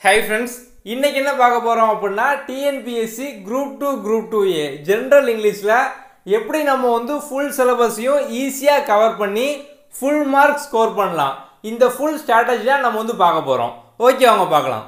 hi friends இன்னைக்கு என்ன பார்க்க போகிறோம் அப்படின்னா TNPSC group two group two A general இங்கிலீஷில் எப்படி நம்ம வந்து ஃபுல் சிலபஸையும் ஈஸியாக கவர் பண்ணி ஃபுல் மார்க் ஸ்கோர் பண்ணலாம் இந்த ஃபுல் ஸ்ட்ராட்டஜி தான் நம்ம வந்து பார்க்க போகிறோம் ஓகே வாங்க பார்க்கலாம்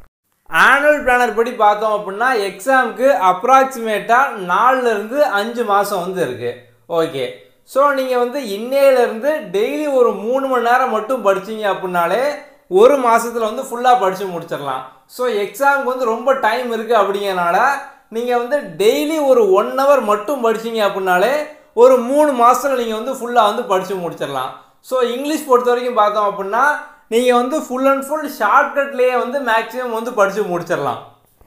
ஆனுவல் பிளானர் படி பார்த்தோம் அப்படின்னா எக்ஸாமுக்கு அப்ராக்சிமேட்டாக நாலுலேருந்து அஞ்சு மாதம் வந்து இருக்குது ஓகே ஸோ நீங்கள் வந்து இன்னையிலேருந்து டெய்லி ஒரு மூணு மணி நேரம் மட்டும் படிச்சீங்க அப்படின்னாலே ஒரு மாதத்தில் வந்து ஃபுல்லாக படித்து முடிச்சிடலாம் ஸோ எக்ஸாமுக்கு வந்து ரொம்ப டைம் இருக்குது அப்படிங்கிறனால நீங்கள் வந்து டெய்லி ஒரு ஒன் ஹவர் மட்டும் படிச்சீங்க அப்படின்னாலே ஒரு மூணு மாதத்தில் நீங்கள் வந்து ஃபுல்லாக வந்து படித்து முடிச்சிடலாம் ஸோ இங்கிலீஷ் பொறுத்த வரைக்கும் பார்த்தோம் அப்படின்னா நீங்கள் வந்து ஃபுல் அண்ட் ஃபுல் ஷார்ட்கட்லேயே வந்து மேக்ஸிமம் வந்து படித்து முடிச்சிடலாம்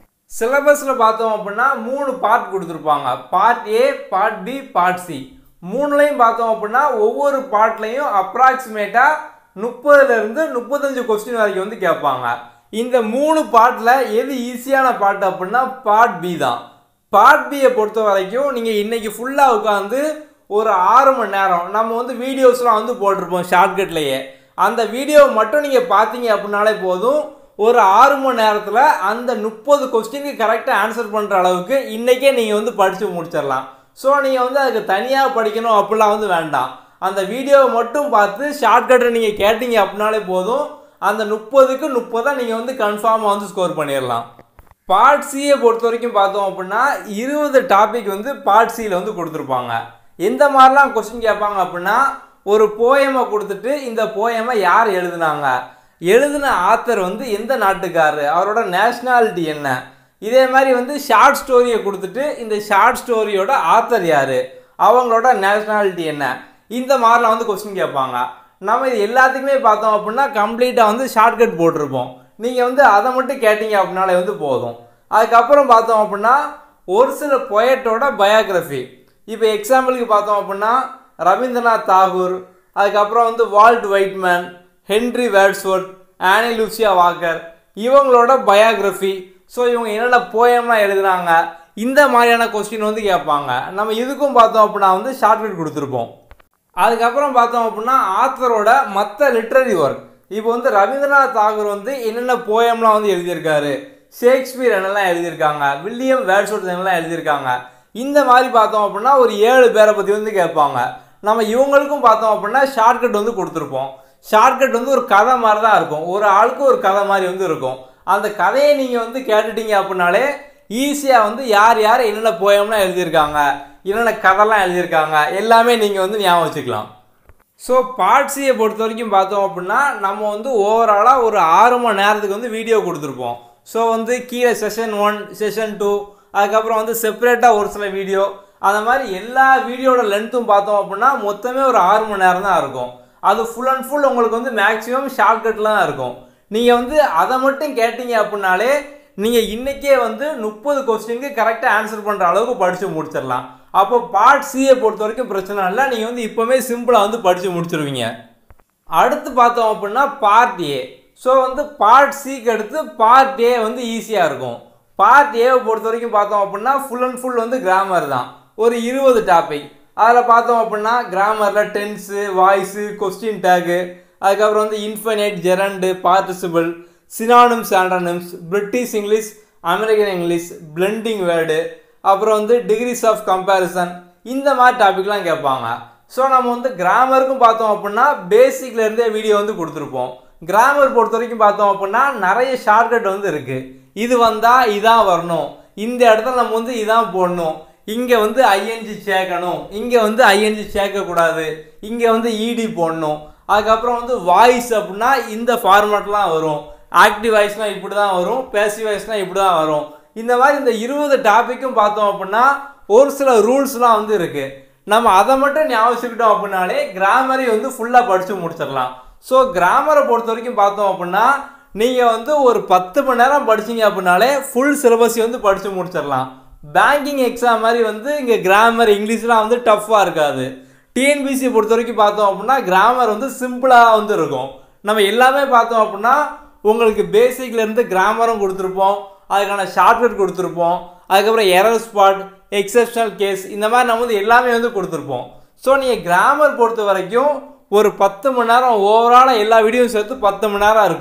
சிலபஸில் பார்த்தோம் அப்படின்னா மூணு பார்ட் கொடுத்துருப்பாங்க part A part B part C மூணுலையும் பார்த்தோம் அப்படின்னா ஒவ்வொரு பார்ட்லையும் அப்ராக்சிமேட்டாக முப்பதுலேருந்து முப்பத்தஞ்சு கொஸ்டின் வரைக்கும் வந்து கேட்பாங்க இந்த மூணு பார்ட்டில் எது ஈஸியான பார்ட் அப்படின்னா பார்ட் பி தான் பார்ட் பியை பொறுத்த வரைக்கும் நீங்கள் இன்றைக்கி ஃபுல்லாக உட்காந்து ஒரு ஆறு மணி நேரம் நம்ம வந்து வீடியோஸ்லாம் வந்து போட்டிருப்போம் ஷார்ட்கட்லேயே அந்த வீடியோ மட்டும் நீங்கள் பார்த்தீங்க அப்படின்னாலே போதும் ஒரு ஆறு மணி நேரத்தில் அந்த முப்பது கொஸ்டினுக்கு கரெக்டாக ஆன்சர் பண்ணுற அளவுக்கு இன்றைக்கே நீங்கள் வந்து படித்து முடிச்சிடலாம் ஸோ நீங்கள் வந்து அதுக்கு தனியாக படிக்கணும் அப்படிலாம் வந்து வேண்டாம் அந்த வீடியோவை மட்டும் பார்த்து ஷார்ட்கட்டை நீங்கள் கேட்டீங்க அப்படின்னாலே போதும் அந்த முப்பதுக்கு முப்பதாக நீங்கள் வந்து கன்ஃபார்மாக வந்து ஸ்கோர் பண்ணிடலாம் பார்ட் சியை பொறுத்த வரைக்கும் பார்த்தோம் அப்படின்னா இருபது டாபிக் வந்து பார்ட் சியில் வந்து கொடுத்துருப்பாங்க எந்த மாதிரிலாம் கொஸ்டின் கேட்பாங்க அப்படின்னா ஒரு போயமை கொடுத்துட்டு இந்த போயமை யார் எழுதுனாங்க எழுதின ஆத்தர் வந்து எந்த நாட்டுக்காரரு அவரோட நேஷ்னாலிட்டி என்ன இதே மாதிரி வந்து ஷார்ட் ஸ்டோரியை கொடுத்துட்டு இந்த ஷார்ட் ஸ்டோரியோட ஆத்தர் யார் அவங்களோட நேஷ்னாலிட்டி என்ன இந்த மாதிரிலாம் வந்து கொஸ்டின் கேட்பாங்க நம்ம இது எல்லாத்துக்குமே பார்த்தோம் அப்படின்னா கம்ப்ளீட்டாக வந்து ஷார்ட்கட் போட்டிருப்போம் நீங்கள் வந்து அதை மட்டும் கேட்டீங்க அப்படின்னாலே வந்து போதும் அதுக்கப்புறம் பார்த்தோம் அப்படின்னா ஒரு சில பொயட்டோட பயோகிராஃபி இப்போ எக்ஸாம்பிளுக்கு பார்த்தோம் அப்படின்னா ரவீந்திரநாத் தாகூர் அதுக்கப்புறம் வந்து Walt Whitman Henry Wordsworth Annie Lucia Walker இவங்களோட பயோகிராஃபி ஸோ இவங்க என்னென்ன போயம்லாம் எழுதுனாங்க இந்த மாதிரியான கொஸ்டின் வந்து கேட்பாங்க நம்ம இதுக்கும் பார்த்தோம் அப்படின்னா வந்து ஷார்ட்கட் கொடுத்துருப்போம் அதுக்கப்புறம் பார்த்தோம் அப்படின்னா ஆத்தரோட மற்ற லிட்ரரி ஒர்க் இப்போ வந்து ரவீந்திரநாத் தாகூர் வந்து என்னென்ன போயம்லாம் வந்து எழுதியிருக்காரு ஷேக்ஸ்பியர் என்னெல்லாம் எழுதியிருக்காங்க வில்லியம் வேர்ட்ஸ்வர்த் என்னெல்லாம் எழுதியிருக்காங்க இந்த மாதிரி பார்த்தோம் அப்படின்னா ஒரு ஏழு பேரை பற்றி வந்து கேட்பாங்க நம்ம இவங்களுக்கும் பார்த்தோம் அப்படின்னா ஷார்ட்கட் வந்து கொடுத்துருப்போம் ஷார்ட்கட் வந்து ஒரு கதை மாதிரி தான் இருக்கும் ஒரு ஆளுக்கு ஒரு கதை மாதிரி வந்து இருக்கும் அந்த கதையை நீங்கள் வந்து கேட்டுட்டீங்க அப்படின்னாலே ஈஸியாக வந்து யார் யார் என்னென்ன போயம்லாம் எழுதியிருக்காங்க என்னென்ன கதைலாம் எழுதியிருக்காங்க எல்லாமே நீங்கள் வந்து ஞாபகம் வச்சுக்கலாம் ஸோ பார்ட்ஸியை பொறுத்த வரைக்கும் பார்த்தோம் அப்படின்னா நம்ம வந்து ஓவராலாக ஒரு ஆறு மணி நேரத்துக்கு வந்து வீடியோ கொடுத்துருப்போம் ஸோ வந்து கீழே செஷன் ஒன் செஷன் டூ அதுக்கப்புறம் வந்து செப்பரேட்டாக ஒரு சில வீடியோ அந்த மாதிரி எல்லா வீடியோட லென்த்தும் பார்த்தோம் அப்படின்னா மொத்தமே ஒரு ஆறு மணி நேரம் தான் இருக்கும் அது ஃபுல் அண்ட் ஃபுல் உங்களுக்கு வந்து மேக்ஸிமம் ஷார்ட்கட்டில் தான் இருக்கும் நீங்கள் வந்து அதை மட்டும் கேட்டீங்க அப்படின்னாலே நீங்கள் இன்றைக்கே வந்து முப்பது கொஸ்டினுக்கு கரெக்டாக ஆன்சர் பண்ணுற அளவுக்கு படித்து முடிச்சிடலாம் அப்போ பார்ட் சியை பொறுத்த வரைக்கும் பிரச்சனை இல்லை நீங்கள் வந்து இப்போவே சிம்பிளாக வந்து படித்து முடிச்சிருவீங்க அடுத்து பார்த்தோம் அப்படின்னா பார்ட் ஏ ஸோ வந்து பார்ட் சிக்கு அடுத்து பார்ட் ஏ வந்து ஈஸியாக இருக்கும் பார்ட் ஏவை பொறுத்த வரைக்கும் பார்த்தோம் அப்படின்னா ஃபுல் அண்ட் ஃபுல் வந்து கிராமர் தான் ஒரு இருபது டாபிக் அதில் பார்த்தோம் அப்படின்னா கிராமரில் டென்ஸு வாய்ஸு கொஸ்டின் டேகு அதுக்கப்புறம் வந்து infinite gerund participle synonyms antonyms British English American English blending word அப்புறம் வந்து டிகிரிஸ் ஆஃப் கம்பேரிசன் இந்த மாதிரி டாபிக்லாம் கேட்பாங்க ஸோ நம்ம வந்து கிராமருக்கும் பார்த்தோம் அப்படின்னா பேசிக்லேருந்தே வீடியோ வந்து கொடுத்துருப்போம் கிராமர் பொறுத்த வரைக்கும் பார்த்தோம் அப்படின்னா நிறைய ஷார்ட்கட் வந்து இருக்குது இது வந்தால் இதான் வரணும் இந்த இடத்துல நம்ம வந்து இதான் போடணும் இங்கே வந்து ஐஎன்ஜி சேர்க்கணும் இங்கே வந்து ஐஎன்ஜி சேர்க்கக்கூடாது இங்கே வந்து இடி போடணும் அதுக்கப்புறம் வந்து வாய்ஸ் அப்படின்னா இந்த ஃபார்மேட்லாம் வரும் ஆக்டிவ் வாய்ஸ்னால் இப்படி தான் வரும் பேசிவ் வாய்ஸ்னால் இப்படி தான் வரும் இந்த மாதிரி இந்த இருபது டாப்பிக்கும் பார்த்தோம் அப்படின்னா ஒரு சில ரூல்ஸ்லாம் வந்து இருக்குது நம்ம அதை மட்டும் ஞாபகிச்சுக்கிட்டோம் அப்படின்னாலே கிராமரை வந்து ஃபுல்லாக படித்து முடிச்சிடலாம் ஸோ கிராமரை பொறுத்த வரைக்கும் பார்த்தோம் அப்படின்னா நீங்கள் வந்து ஒரு பத்து மணி நேரம் படிச்சீங்க அப்படின்னாலே ஃபுல் சிலபஸ் வந்து படித்து முடிச்சிடலாம் பேங்கிங் எக்ஸாம் மாதிரி வந்து இங்கே கிராமர் இங்கிலீஷ்லாம் வந்து டஃப்பாக இருக்காது டிஎன்பிசி பொறுத்த வரைக்கும் பார்த்தோம் அப்படின்னா கிராமர் வந்து சிம்பிளாக வந்து இருக்கும் நம்ம எல்லாமே பார்த்தோம் அப்படின்னா உங்களுக்கு பேசிக்லேருந்து கிராமரும் கொடுத்துருப்போம் அதுக்கான ஷார்ட்கட் கொடுத்துருப்போம் அதுக்கப்புறம் எரர் ஸ்பாட் எக்ஸப்ஷனல் கேஸ் இந்த மாதிரி நம்ம வந்து எல்லாமே வந்து கொடுத்துருப்போம் ஸோ நீங்கள் கிராமர் பொறுத்த வரைக்கும் ஒரு பத்து மணி நேரம் ஓவராலாக எல்லா வீடியோவும் சேர்த்து பத்து மணி நேரம் இருக்கும்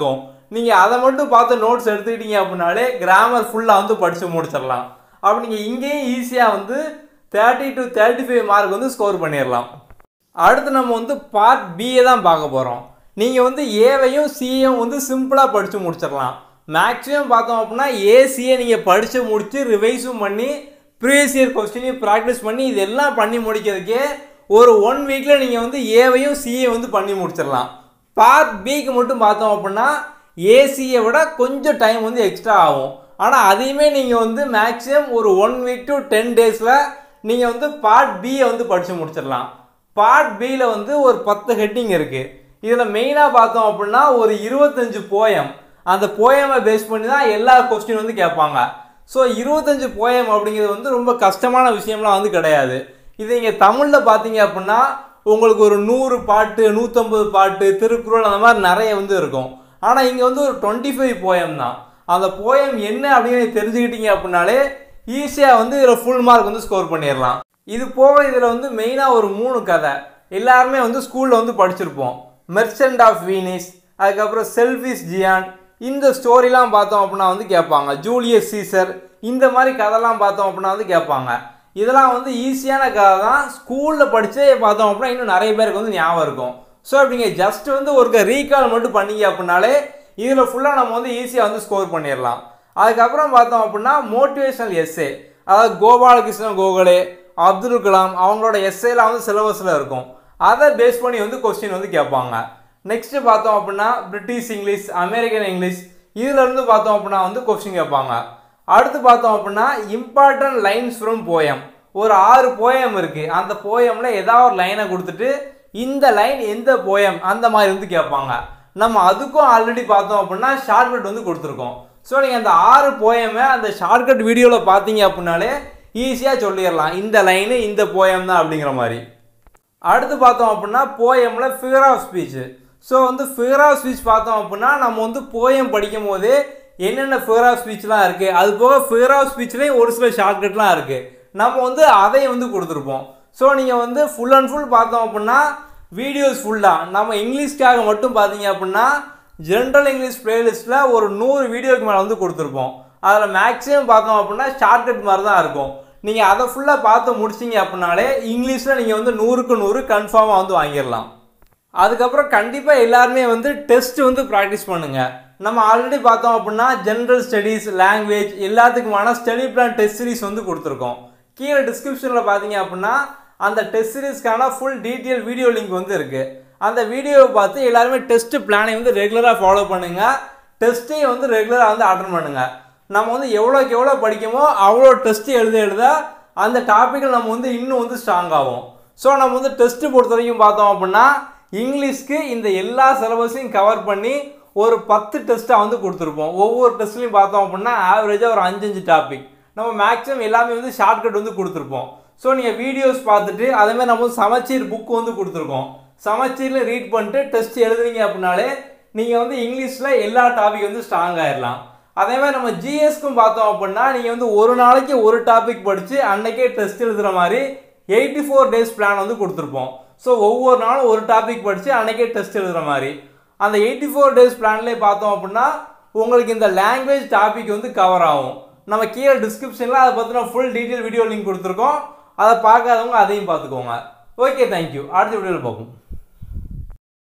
நீங்கள் அதை மட்டும் பார்த்து நோட்ஸ் எடுத்துக்கிட்டீங்க அப்படின்னாலே கிராமர் ஃபுல்லாக வந்து படித்து முடிச்சிடலாம் அப்படி நீங்கள் இங்கேயும் ஈஸியாக வந்து thirty to thirty five mark வந்து ஸ்கோர் பண்ணிடலாம் அடுத்து நம்ம வந்து பார்ட் பியை தான் பார்க்க போகிறோம் நீங்கள் வந்து ஏவையும் சியையும் வந்து சிம்பிளாக படித்து முடிச்சிடலாம் மேக்ஸிமம் பார்த்தோம் அப்படின்னா ஏசியை நீங்கள் படித்து முடித்து ரிவைஸும் பண்ணி ப்ரீவியஸ் இயர் கொஸ்டினையும் ப்ராக்டிஸ் பண்ணி இதெல்லாம் பண்ணி முடிக்கிறதுக்கே ஒரு ஒன் வீக்கில் நீங்கள் வந்து ஏவையும் சிஏ வந்து பண்ணி முடிச்சிடலாம் பார்ட் பிக்கு மட்டும் பார்த்தோம் அப்படின்னா ஏசியை விட கொஞ்சம் டைம் வந்து எக்ஸ்ட்ரா ஆகும் ஆனால் அதையுமே நீங்கள் வந்து மேக்ஸிமம் ஒரு ஒன் வீக் டு டென் டேஸில் நீங்கள் வந்து பார்ட் பியை வந்து படித்து முடிச்சிடலாம் பார்ட் பியில் வந்து ஒரு பத்து ஹெட்டிங் இருக்குது இதில் மெயினாக பார்த்தோம் அப்படின்னா ஒரு இருபத்தஞ்சு போயம் அந்த போயமை பேஸ் பண்ணி தான் எல்லா கொஸ்டின் வந்து கேட்பாங்க ஸோ இருபத்தஞ்சு போயம் அப்படிங்கிறது வந்து ரொம்ப கஷ்டமான விஷயம்லாம் வந்து கிடையாது இது இங்கே தமிழில் பார்த்தீங்க அப்படின்னா உங்களுக்கு ஒரு நூறு பாட்டு நூற்றம்பது பாட்டு திருக்குறள் அந்த மாதிரி நிறைய வந்து இருக்கும் ஆனால் இங்கே வந்து ஒரு டுவெண்ட்டி ஃபைவ் போயம் தான் அந்த போயம் என்ன அப்படின்னு தெரிஞ்சுக்கிட்டீங்க அப்படின்னாலே ஈஸியாக வந்து இதில் ஃபுல் மார்க் வந்து ஸ்கோர் பண்ணிடலாம் இது போக இதில் வந்து மெயினாக ஒரு மூணு கதை எல்லாருமே வந்து ஸ்கூலில் வந்து படிச்சிருப்போம் மெர்ச்சன்ட் ஆஃப் வீனிஸ் அதுக்கப்புறம் செல்ஃபிஸ் ஜியான் இந்த ஸ்டோரிலாம் பார்த்தோம் அப்படின்னா வந்து கேட்பாங்க ஜூலியஸ் சீசர் இந்த மாதிரி கதைலாம் பார்த்தோம் அப்படின்னா வந்து கேட்பாங்க இதெல்லாம் வந்து ஈஸியான கதை தான் ஸ்கூலில் படித்தே பார்த்தோம் அப்படின்னா இன்னும் நிறைய பேருக்கு வந்து ஞாபகம் இருக்கும் ஸோ அப்படிங்க ஜஸ்ட் வந்து ஒரு ரீகால் மட்டும் பண்ணீங்க அப்படின்னாலே இதில் ஃபுல்லாக நம்ம வந்து ஈஸியாக வந்து ஸ்கோர் பண்ணிடலாம் அதுக்கப்புறம் பார்த்தோம் அப்படின்னா மோட்டிவேஷனல் எஸ்ஏ அதாவது கோபாலகிருஷ்ணன் கோகலே அப்துல் கலாம் அவங்களோட எஸ்ஏலாம் வந்து சிலபஸில் இருக்கும் அதை பேஸ் பண்ணி வந்து கொஸ்டின் வந்து கேட்பாங்க நெக்ஸ்ட்டு பார்த்தோம் அப்படின்னா பிரிட்டிஷ் இங்கிலீஷ் அமெரிக்கன் இங்கிலீஷ் இதுல இருந்து பார்த்தோம் அப்படின்னா வந்து கொஸ்டின் கேட்பாங்க அடுத்து பார்த்தோம் அப்படின்னா இம்பார்ட்டன்ட் லைன்ஸ் ஃப்ரம் போயம் ஒரு ஆறு போயம் இருக்குது அந்த போயமில் ஏதாவது ஒரு லைனை கொடுத்துட்டு இந்த லைன் எந்த போயம் அந்த மாதிரி வந்து கேட்பாங்க நம்ம அதுக்கும் ஆல்ரெடி பார்த்தோம் அப்படின்னா ஷார்ட்கட் வந்து கொடுத்துருக்கோம் ஸோ நீங்கள் அந்த ஆறு போயமை அந்த ஷார்ட்கட் வீடியோவில் பார்த்தீங்க அப்படின்னாலே ஈஸியாக சொல்லிடலாம் இந்த லைனு இந்த போயம் தான் அப்படிங்கிற மாதிரி அடுத்து பார்த்தோம் அப்படின்னா போயமில் ஃபிகர் ஆஃப் ஸ்பீச் ஸோ வந்து ஃபிகர் ஆஃப் ஸ்பீச் பார்த்தோம் அப்படின்னா நம்ம வந்து போயம் படிக்கும் போது என்னென்ன ஃபிகர் ஆஃப் ஸ்பீச்லாம் இருக்குது அது போக ஃபிகர் ஆஃப் ஸ்பீச்லேயும் ஒரு சில ஷார்ட்கட்லாம் இருக்குது நம்ம வந்து அதையும் வந்து கொடுத்துருப்போம் ஸோ நீங்கள் வந்து ஃபுல் அண்ட் ஃபுல் பார்த்தோம் அப்படின்னா வீடியோஸ் ஃபுல்லாக நம்ம இங்கிலீஷ்க்காக மட்டும் பார்த்தீங்க அப்படின்னா ஜென்ரல் இங்கிலீஷ் பிளேலிஸ்ட்டில் ஒரு நூறு வீடியோக்கு மேலே வந்து கொடுத்துருப்போம் அதில் மேக்ஸிமம் பார்த்தோம் அப்படின்னா ஷார்ட்கட் மாதிரி தான் இருக்கும் நீங்கள் அதை ஃபுல்லாக பார்த்து முடிச்சிங்க அப்படின்னாலே இங்கிலீஷில் நீங்கள் வந்து நூறுக்கு நூறு கன்ஃபார்மாக வந்து வாங்கிடலாம் அதுக்கப்புறம் கண்டிப்பாக எல்லாருமே வந்து டெஸ்ட் வந்து ப்ராக்டிஸ் பண்ணுங்கள் நம்ம ஆல்ரெடி பார்த்தோம் அப்படின்னா ஜென்ரல் ஸ்டடீஸ் லாங்குவேஜ் எல்லாத்துக்குமான ஸ்டடி பிளான் டெஸ்ட் சீரிஸ் வந்து கொடுத்துருக்கோம் கீழே டிஸ்கிரிப்ஷனில் பார்த்தீங்க அப்படின்னா அந்த டெஸ்ட் சீரிஸ்க்கான ஃபுல் டீட்டெயில் வீடியோ லிங்க் வந்து இருக்குது அந்த வீடியோவை பார்த்து எல்லாருமே டெஸ்ட் பிளானை வந்து ரெகுலராக ஃபாலோ பண்ணுங்கள் டெஸ்ட்டையும் வந்து ரெகுலராக வந்து அட்டன் பண்ணுங்கள் நம்ம வந்து எவ்வளோக்கு எவ்வளோ படிக்கமோ அவ்வளோ டெஸ்ட்டு எழுத எழுத அந்த டாப்பிக்கில் நம்ம வந்து இன்னும் வந்து ஸ்ட்ராங் ஆகும் ஸோ நம்ம வந்து டெஸ்ட்டு பொறுத்த வரைக்கும் பார்த்தோம் அப்படின்னா இங்கிலீஷ்க்கு இந்த எல்லா சிலபஸையும் கவர் பண்ணி ஒரு பத்து டெஸ்ட்டாக வந்து கொடுத்துருப்போம் ஒவ்வொரு டெஸ்ட்லையும் பார்த்தோம் அப்படின்னா ஆவரேஜாக ஒரு அஞ்சஞ்சு டாபிக் நம்ம மேக்ஸிமம் எல்லாமே வந்து ஷார்ட்கட் வந்து கொடுத்துருப்போம் ஸோ நீங்கள் வீடியோஸ் பார்த்துட்டு அதேமாதிரி நம்ம வந்து சமச்சீர் புக்கு வந்து கொடுத்துருக்கோம் சமச்சீரில் ரீட் பண்ணிட்டு டெஸ்ட் எழுதுறீங்க அப்படின்னாலே நீங்கள் வந்து இங்கிலீஷில் எல்லா டாபிக் வந்து ஸ்ட்ராங் ஆயிடலாம் அதே மாதிரி நம்ம ஜிஎஸ்க்கும் பார்த்தோம் அப்படின்னா நீங்கள் வந்து ஒரு நாளைக்கு ஒரு டாபிக் படித்து அன்னைக்கே டெஸ்ட் எழுதுகிற மாதிரி எயிட்டி ஃபோர் டேஸ் பிளான் வந்து கொடுத்துருப்போம் ஸோ ஒவ்வொரு நாளும் ஒரு டாபிக் படித்து அன்னைக்கே டெஸ்ட் எழுதுகிற மாதிரி அந்த எயிட்டி ஃபோர் டேஸ் பிளான்லேயே பார்த்தோம் அப்படின்னா உங்களுக்கு இந்த லாங்குவேஜ் டாபிக் வந்து கவர் ஆகும் நம்ம கீழே டிஸ்கிரிப்ஷனில் அதை பற்றின ஃபுல் டீட்டெயில் வீடியோ லிங்க் கொடுத்துருக்கோம் அதை பார்க்காதவங்க அதையும் பார்த்துக்கோங்க ஓகே தேங்க்யூ அடுத்த வீடியோவில் பார்ப்போம்